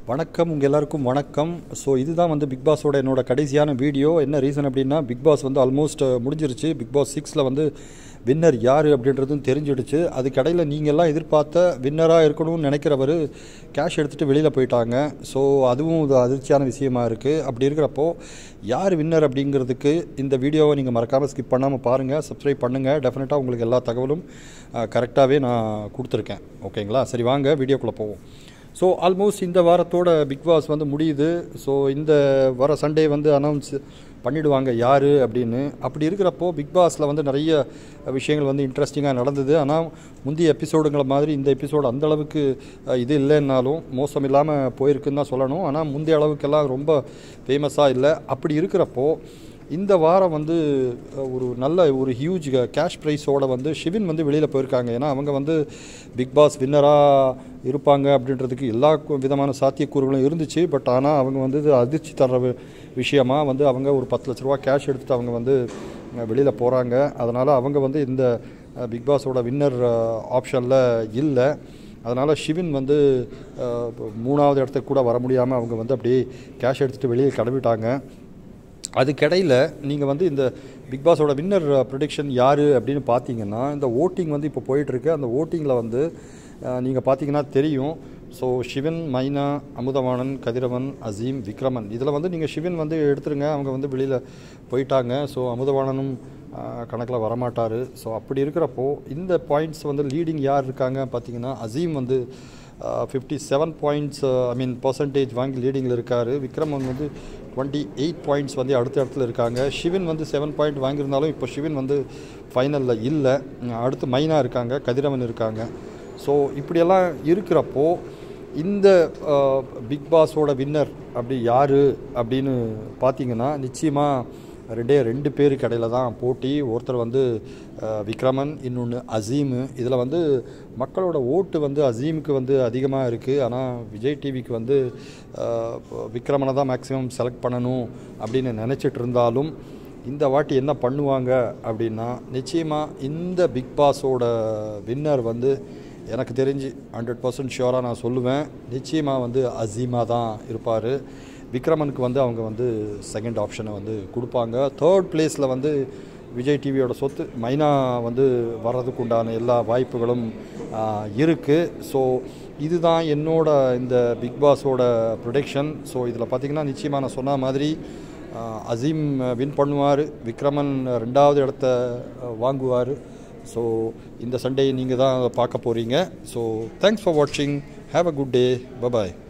வணக்கம் உங்கள் எல்லாருக்கும் வணக்கம் ஸோ இதுதான் வந்து பிக் பாஸோட என்னோட கடைசியான வீடியோ என்ன ரீசன் அப்படின்னா பிக் பாஸ் வந்து ஆல்மோஸ்ட் முடிஞ்சிருச்சு பிக் பாஸ் சிக்ஸில் வந்து வின்னர் யார் அப்படின்றதும் தெரிஞ்சிடுச்சு அதுக்கடையில் நீங்கள் எல்லாம் எதிர்பார்த்த வின்னராக இருக்கணும்னு நினைக்கிறவர் கேஷ் எடுத்துகிட்டு வெளியில் போயிட்டாங்க ஸோ அதுவும் ஒரு அதிர்ச்சியான விஷயமா இருக்குது அப்படி இருக்கிறப்போ யார் வின்னர் அப்படிங்கிறதுக்கு இந்த வீடியோவை நீங்கள் மறக்காமல் ஸ்கிப் பண்ணாமல் பாருங்கள் சப்ஸ்கிரைப் பண்ணுங்கள் டெஃபினட்டாக உங்களுக்கு எல்லா தகவலும் கரெக்டாகவே நான் கொடுத்துருக்கேன் ஓகேங்களா சரி வாங்க வீடியோக்குள்ளே போவோம் ஸோ ஆல்மோஸ்ட் இந்த வாரத்தோட பிக் பாஸ் வந்து முடியுது ஸோ இந்த வர சண்டே வந்து அனௌன்ஸ் பண்ணிடுவாங்க யார் அப்படின்னு அப்படி இருக்கிறப்போ பிக் பாஸில் வந்து நிறைய விஷயங்கள் வந்து இன்ட்ரெஸ்டிங்காக நடந்தது ஆனால் முந்தைய எபிசோடுங்களை மாதிரி இந்த எபிசோடு அந்த அளவுக்கு அஹ், இது இல்லைன்னாலும் மோசம் இல்லாமல் போயிருக்குன்னு தான் சொல்லணும் ஆனால் முந்தைய அளவுக்கெல்லாம் ரொம்ப ஃபேமஸாக இல்லை அப்படி இருக்கிறப்போ இந்த வாரம் வந்து அஹ், ஒரு நல்ல ஒரு ஹியூஜ் கேஷ் ப்ரைஸோட வந்து ஷிவின் வந்து வெளியில் போயிருக்காங்க ஏன்னா அவங்க வந்து பிக் பாஸ் வின்னராக இருப்பாங்க அப்படின்றதுக்கு எல்லா கு- விதமான சாத்தியக்கூறுகளும் இருந்துச்சு பட் ஆனால் அவங்க வந்து இது அதிர்ச்சி தர்ற வி- விஷயமா வந்து அவங்க ஒரு பத்து லட்ச ரூபா கேஷ் எடுத்துகிட்டு அவங்க வந்து வெளியில் போகிறாங்க அதனால் அவங்க வந்து இந்த அஹ், பிக் பாஸோட வின்னர் ஆப்ஷனில் இல்லை அதனால் ஷிவின் வந்து அஹ், மூணாவது இடத்துக்கு கூட வர முடியாமல் அவங்க வந்து அப்படியே கேஷ் எடுத்துகிட்டு வெளியே கிளம்பிட்டாங்க அதுக்கிடையில் நீங்கள் வந்து இந்த பிக் பாஸோட வின்னர் ப்ரொடிக்ஷன் யார் அப்படின்னு பார்த்தீங்கன்னா இந்த ஓட்டிங் வந்து இப்போ போயிட்டுருக்கு அந்த ஓட்டிங்கில் வந்து நீங்கள் பார்த்தீங்கன்னா தெரியும் ஸோ சிவன் மைனா அமுதவாணன் கதிரவன் அசீம் விக்ரமன் இதில் வந்து நீங்கள் சிவன் வந்து எடுத்துருங்க அவங்க வந்து வெளியில் போயிட்டாங்க ஸோ அமுதவாணனும் கணக்கில் வரமாட்டார் ஸோ அப்படி இருக்கிறப்போ இந்த பாயிண்ட்ஸ் வந்து லீடிங் யார் இருக்காங்க பார்த்தீங்கன்னா அசீம் வந்து fifty seven points I mean percentage வாங்கி லீடிங்கில் இருக்கார் விக்ரமன் வந்து டுவெண்ட்டி எயிட் பாயிண்ட்ஸ் வந்து அடுத்த இடத்துல இருக்காங்க ஷிவின் வந்து செவன் பாயிண்ட் வாங்கியிருந்தாலும் இப்போ ஷிவின் வந்து ஃபைனலில் இல்லை அடுத்து மைனா இருக்காங்க கதிரவன் இருக்காங்க ஸோ இப்படியெல்லாம் இருக்கிறப்போ இந்த பிக் பாஸோட வின்னர் அப்படி யார் அப்படின்னு பார்த்தீங்கன்னா நிச்சயமாக ரெண்டே ரெண்டு பேர் கடையில் தான் போட்டி ஒருத்தர் வந்து அஹ், விக்ரமன் இன்னொன்று அசீமு இதில் வந்து மக்களோட ஓட்டு வந்து அசீமுக்கு வந்து அதிகமாக இருக்குது ஆனால் விஜய் டிவிக்கு வந்து அஹ், விக்ரமனை தான் மேக்ஸிமம் செலக்ட் பண்ணணும் அப்படின்னு நினச்சிட்டு இருந்தாலும் இந்த வாட்டி என்ன பண்ணுவாங்க அப்படின்னா நிச்சயமாக இந்த பிக் பாஸோட வின்னர் வந்து எனக்கு தெரிஞ்சு ஹண்ட்ரட் பர்சன்ட் ஷியோராக நான் சொல்லுவேன் நிச்சயமாக வந்து அசீமா தான் இருப்பார் விக்ரமனுக்கு வந்து அவங்க வந்து செகண்ட் ஆப்ஷனை வந்து கொடுப்பாங்க தேர்ட் பிளேஸில் வந்து விஜய் டிவியோட சொத்து மைனா வந்து வர்றதுக்கு உண்டான எல்லா வாய்ப்புகளும் இருக்குது ஸோ இதுதான் என்னோட இந்த பிக் பாஸோட ப்ரொடெக்ஷன் ஸோ இதில் பார்த்தீங்கன்னா நிச்சயமாக நான் சொன்ன மாதிரி ஆஹ், அசீம் வின் பண்ணுவார் விக்ரமன் ரெண்டாவது இடத்த வாங்குவார் ஸோ இந்த சண்டே நீங்கள் தான் பார்க்க போகிறீங்க ஸோ தேங்க்ஸ் ஃபார் வாட்சிங் have a good day bye bye